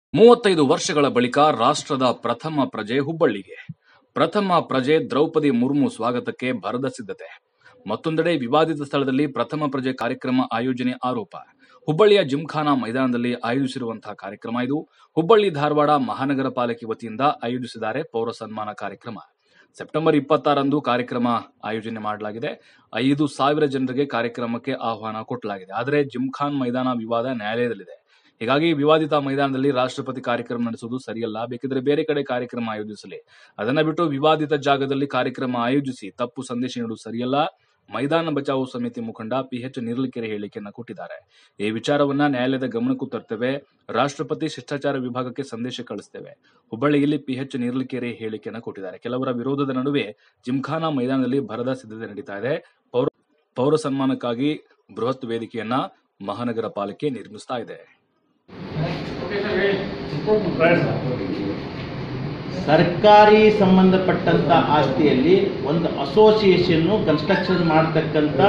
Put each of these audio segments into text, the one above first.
ಮೂವತ್ತೈದು ವರ್ಷಗಳ ಬಳಿಕ ರಾಷ್ಟ್ರದ ಪ್ರಥಮ ಪ್ರಜೆ ಹುಬ್ಬಳ್ಳಿಗೆ ಪ್ರಥಮ ಪ್ರಜೆ ದ್ರೌಪದಿ ಮುರ್ಮು ಸ್ವಾಗತಕ್ಕೆ ಭರದ ಸಿದ್ಧತೆ ಮತ್ತೊಂದೆಡೆ ವಿವಾದಿತ ಸ್ಥಳದಲ್ಲಿ ಪ್ರಥಮ ಪ್ರಜೆ ಕಾರ್ಯಕ್ರಮ ಆಯೋಜನೆ ಆರೋಪ ಹುಬ್ಬಳ್ಳಿಯ ಜಿಮ್ಖಾನಾ ಮೈದಾನದಲ್ಲಿ ಆಯೋಜಿಸಿರುವಂತಹ ಕಾರ್ಯಕ್ರಮ ಇದು ಹುಬ್ಬಳ್ಳಿ ಧಾರವಾಡ ಮಹಾನಗರ ಪಾಲಿಕೆ ವತಿಯಿಂದ ಆಯೋಜಿಸಿದ್ದಾರೆ ಪೌರ ಸನ್ಮಾನ ಕಾರ್ಯಕ್ರಮ ಸೆಪ್ಟೆಂಬರ್ ಇಪ್ಪತ್ತಾರಂದು ಕಾರ್ಯಕ್ರಮ ಆಯೋಜನೆ ಮಾಡಲಾಗಿದೆ ಐದು ಸಾವಿರ ಜನರಿಗೆ ಕಾರ್ಯಕ್ರಮಕ್ಕೆ ಆಹ್ವಾನ ಕೊಟ್ಟಲಾಗಿದೆ ಆದರೆ ಜಿಮ್ಖಾನ್ ಮೈದಾನ ವಿವಾದ ನ್ಯಾಯಾಲಯದಲ್ಲಿದೆ ಹೀಗಾಗಿ ವಿವಾದಿತ ಮೈದಾನದಲ್ಲಿ ರಾಷ್ಟ್ರಪತಿ ಕಾರ್ಯಕ್ರಮ ನಡೆಸುವುದು ಸರಿಯಲ್ಲ ಬೇಕಿದ್ರೆ ಬೇರೆ ಕಡೆ ಕಾರ್ಯಕ್ರಮ ಆಯೋಜಿಸಲಿ ಅದನ್ನ ಬಿಟ್ಟು ವಿವಾದಿತ ಜಾಗದಲ್ಲಿ ಕಾರ್ಯಕ್ರಮ ಆಯೋಜಿಸಿ ತಪ್ಪು ಸಂದೇಶ ನೀಡುವುದು ಸರಿಯಲ್ಲ ಮೈದಾನ ಬಚಾವು ಸಮಿತಿ ಮುಖಂಡ ಪಿಎಚ್ ನಿರ್ಲಿಕೆರೆ ಹೇಳಿಕೆಯನ್ನ ಕೊಟ್ಟಿದ್ದಾರೆ ಈ ವಿಚಾರವನ್ನ ನ್ಯಾಯಾಲಯದ ಗಮನಕ್ಕೂ ತರ್ತೇವೆ ರಾಷ್ಟ್ರಪತಿ ಶಿಷ್ಟಾಚಾರ ವಿಭಾಗಕ್ಕೆ ಸಂದೇಶ ಕಳಿಸ್ತೇವೆ ಹುಬ್ಬಳ್ಳಿಯಲ್ಲಿ ಪಿಎಚ್ ನಿರ್ಲಿಕೆರೆ ಹೇಳಿಕೆಯನ್ನ ಕೊಟ್ಟಿದ್ದಾರೆ ಕೆಲವರ ವಿರೋಧದ ನಡುವೆ ಜಿಮ್ಖಾನಾ ಮೈದಾನದಲ್ಲಿ ಭರದ ಸಿದ್ಧತೆ ನಡೀತಾ ಇದೆ ಪೌರ ಪೌರ ಸನ್ಮಾನಕ್ಕಾಗಿ ಬೃಹತ್ ವೇದಿಕೆಯನ್ನ ಮಹಾನಗರ ಪಾಲಿಕೆ ನಿರ್ಮಿಸ್ತಾ ಇದೆ ಸರ್ಕಾರಿ ಸಂಬಂಧಪಟ್ಟಂತ ಆಸ್ತಿಯಲ್ಲಿ ಒಂದು ಅಸೋಸಿಯೇಷನ್ನು ಕನ್ಸ್ಟ್ರಕ್ಷನ್ ಮಾಡ್ತಕ್ಕಂಥ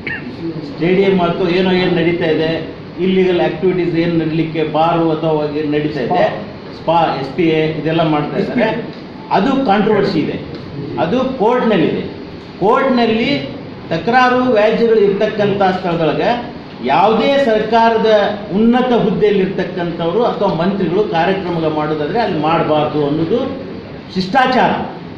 ಸ್ಟೇಡಿಯಂ ಅಥವಾ ಏನೋ ಏನು ನಡೀತಾ ಇದೆ ಇಲ್ಲಿಗಲ್ ಆಕ್ಟಿವಿಟೀಸ್ ಏನು ನಡೀಲಿಕ್ಕೆ ಬಾರು ಅಥವಾ ಏನ್ ನಡೀತಾ ಇದೆ ಸ್ಪಾ ಎಸ್ ಪಿ ಎ ಇದೆಲ್ಲ ಮಾಡ್ತಾ ಇದ್ದಾರೆ ಅದು ಕಾಂಟ್ರವರ್ಸಿ ಇದೆ ಅದು ಕೋರ್ಟ್ನಲ್ಲಿದೆ ಕೋರ್ಟ್ನಲ್ಲಿ ತಕರಾರು ವ್ಯಾಜ್ಯಗಳು ಇರ್ತಕ್ಕಂಥ ಸ್ಥಳದೊಳಗೆ ಯಾವುದೇ ಸರ್ಕಾರದ ಉನ್ನತ ಹುದ್ದೆಯಲ್ಲಿರ್ತಕ್ಕಂಥವ್ರು ಅಥವಾ ಮಂತ್ರಿಗಳು ಕಾರ್ಯಕ್ರಮ ಮಾಡೋದಾದ್ರೆ ಅಲ್ಲಿ ಮಾಡಬಾರ್ದು ಅನ್ನೋದು ಶಿಷ್ಟಾಚಾರ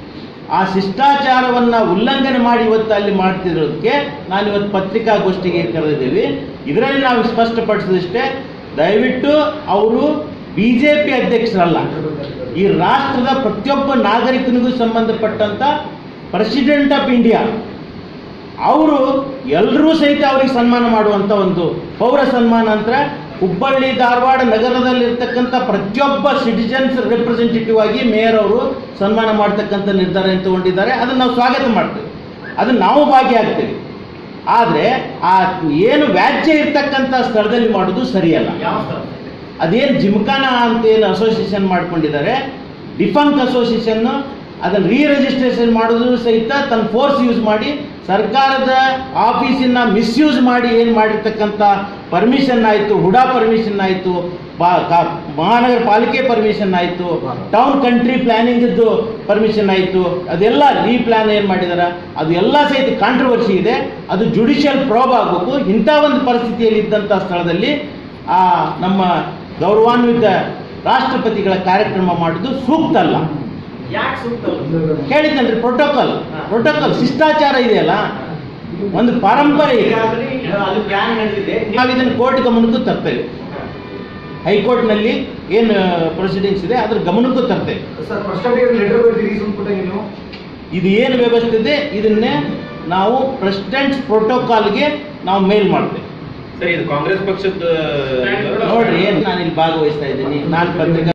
ಆ ಶಿಷ್ಟಾಚಾರವನ್ನ ಉಲ್ಲಂಘನೆ ಮಾಡಿ ಇವತ್ತು ಅಲ್ಲಿ ಮಾಡ್ತಿರೋದಕ್ಕೆ ನಾನು ಇವತ್ತು ಪತ್ರಿಕಾಗೋಷ್ಠಿಗೆ ಕರೆದಿದ್ದೀವಿ ಇದರಲ್ಲಿ ನಾವು ಸ್ಪಷ್ಟಪಡಿಸಿದಷ್ಟೇ ದಯವಿಟ್ಟು ಅವರು ಬಿ ಜೆ ಪಿ ಅಧ್ಯಕ್ಷರಲ್ಲ ಈ ರಾಷ್ಟ್ರದ ಪ್ರತಿಯೊಬ್ಬ ನಾಗರಿಕನಿಗೂ ಸಂಬಂಧಪಟ್ಟಂತ ಪ್ರೆಸಿಡೆಂಟ್ ಆಫ್ ಇಂಡಿಯಾ ಅವರು ಎಲ್ಲರೂ ಸಹಿತ ಅವ್ರಿಗೆ ಸನ್ಮಾನ ಮಾಡುವಂತ ಒಂದು ಪೌರ ಸನ್ಮಾನ ಅಂತ ಹುಬ್ಬಳ್ಳಿ ಧಾರವಾಡ ನಗರದಲ್ಲಿರ್ತಕ್ಕಂಥ ಪ್ರತಿಯೊಬ್ಬ ಸಿಟಿಜನ್ಸ್ ರೆಪ್ರೆಸೆಂಟೇಟಿವ್ ಆಗಿ ಮೇಯರ್ ಅವರು ಸನ್ಮಾನ ಮಾಡ್ತಕ್ಕಂಥ ನಿರ್ಧಾರ ತಗೊಂಡಿದ್ದಾರೆ ಅದನ್ನು ನಾವು ಸ್ವಾಗತ ಮಾಡ್ತೇವೆ ಅದನ್ನು ನಾವು ಭಾಗಿಯಾಗ್ತೇವೆ ಆದರೆ ಆ ಏನು ವ್ಯಾಜ್ಯ ಇರ್ತಕ್ಕಂಥ ಸ್ಥಳದಲ್ಲಿ ಮಾಡೋದು ಸರಿಯಲ್ಲ ಅದೇನು ಜಿಮ್ಖಾನ ಅಂತ ಏನು ಅಸೋಸಿಯೇಷನ್ ಮಾಡ್ಕೊಂಡಿದ್ದಾರೆ ಡಿಫಂಕ್ ಅಸೋಸಿಯೇಷನ್ ಅದನ್ನು ರೀ ರಿಜಿಸ್ಟ್ರೇಷನ್ ಮಾಡೋದು ಸಹಿತ ತನ್ನ ಫೋರ್ಸ್ ಯೂಸ್ ಮಾಡಿ ಸರ್ಕಾರದ ಆಫೀಸಿನ ಮಿಸ್ಯೂಸ್ ಮಾಡಿ ಏನು ಮಾಡಿರ್ತಕ್ಕಂಥ ಪರ್ಮಿಷನ್ ಆಯಿತು ಹುಡಾ ಪರ್ಮಿಷನ್ ಆಯಿತು ಮಹಾನಗರ ಪಾಲಿಕೆ ಪರ್ಮಿಷನ್ ಆಯಿತು ಟೌನ್ ಕಂಟ್ರಿ ಪ್ಲಾನಿಂಗ್ದು ಪರ್ಮಿಷನ್ ಆಯಿತು ಅದೆಲ್ಲ ರೀ ಪ್ಲಾನ್ ಏನು ಮಾಡಿದಾರ ಅದು ಎಲ್ಲ ಸಹಿತ ಕಾಂಟ್ರವರ್ಸಿ ಇದೆ ಅದು ಜುಡಿಷಿಯಲ್ ಪ್ರೋಬ್ ಆಗಬೇಕು ಇಂಥ ಒಂದು ಪರಿಸ್ಥಿತಿಯಲ್ಲಿ ಇದ್ದಂಥ ಸ್ಥಳದಲ್ಲಿ ಆ ನಮ್ಮ ಗೌರವಾನ್ವಿತ ರಾಷ್ಟ್ರಪತಿಗಳ ಕಾರ್ಯಕ್ರಮ ಮಾಡೋದು ಸೂಕ್ತ ಅಲ್ಲ ಯಾಕೆ ಸೂಕ್ತ ಹೇಳಿದ್ನಲ್ರಿ ಪ್ರೋಟೋಕಾಲ್ ಪ್ರೋಟೋಕಾಲ್ ಶಿಷ್ಟಾಚಾರ ಇದೆಯಲ್ಲ ಒಂದು ಪರಂಪರೆ ಇದೆ ಈಗಾಗಲೇ ಅದು ಪ್ಲಾನ್ ನಡೆದಿದೆ ನಾವು ಇದನ್ನು ಕೋರ್ಟ್ ಗಮನಕ್ಕೂ ತರ್ತೇವೆ ಹೈಕೋರ್ಟ್ನಲ್ಲಿ ಏನು ಪ್ರೊಸೀಡಿಂಗ್ಸ್ ಇದೆ ಅದ್ರ ಗಮನಕ್ಕೂ ತರ್ತೇವೆ ಸರ್ ಫಸ್ಟ್ ಲೆಟರ್ ಬರ್ತೀರಿ ಸುಮ್ಕುಟ್ಟಾಗಿ ನೀವು ಇದು ಏನು ವ್ಯವಸ್ಥೆ ಇದೆ ಇದನ್ನೇ ನಾವು ಪ್ರೆಸಿಡೆಂಟ್ ಪ್ರೋಟೋಕಾಲ್ಗೆ ನಾವು ಮೇಲ್ ಮಾಡ್ತೇವೆ ಸರ್ ಇದು ಕಾಂಗ್ರೆಸ್ ಪಕ್ಷದ ನೋಡ್ರಿ ನಾನು ಇಲ್ಲಿ ಭಾಗವಹಿಸ್ತಾ ಇದ್ದೀನಿ ನಾನು ಪತ್ರಿಕಾ